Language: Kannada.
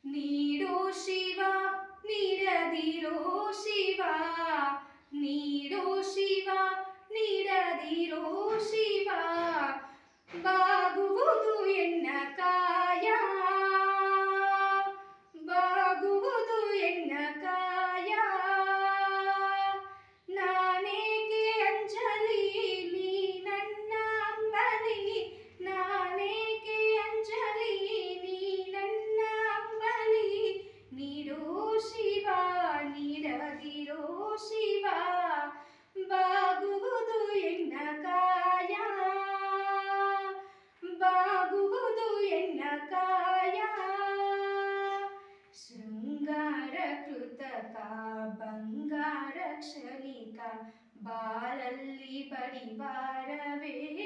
ನೀಡೋ ಶಿವ ನೀಡದಿರೋ ಶಿವ ನೀಡೋ ಶಿವ ನೀಡದಿರೋ ಶಿವ ಬಾಗುವುದು ಎನ್ನ ಕಾಯ ಬಾಗುವುದು ಎನ್ನ ಕಾಯ ನಾನೇಕೆ ಅಂಜಲಿ ನೀ ನನ್ನ ಅಂಬಲಿ ನಾನೇಕೆ ಅಂಜಲಿ ನೀ ನನ್ನ ಅಂಬಲಿ ನೀಡೋ ಶಿವ ನೀಡದಿರೋ ಶಿವ ಬಾಗುವುದು ಎನ್ನ ಕಾಯ ಬಾಗುವುದು ಎನ್ನ ಕಾಯ ಶೃಂಗಾರ ಕೃತಕ ಬಂಗಾರ ಕ್ಷಣಿಕ ಬಾಳಲ್ಲಿ ಬಡಿವಾರವೇ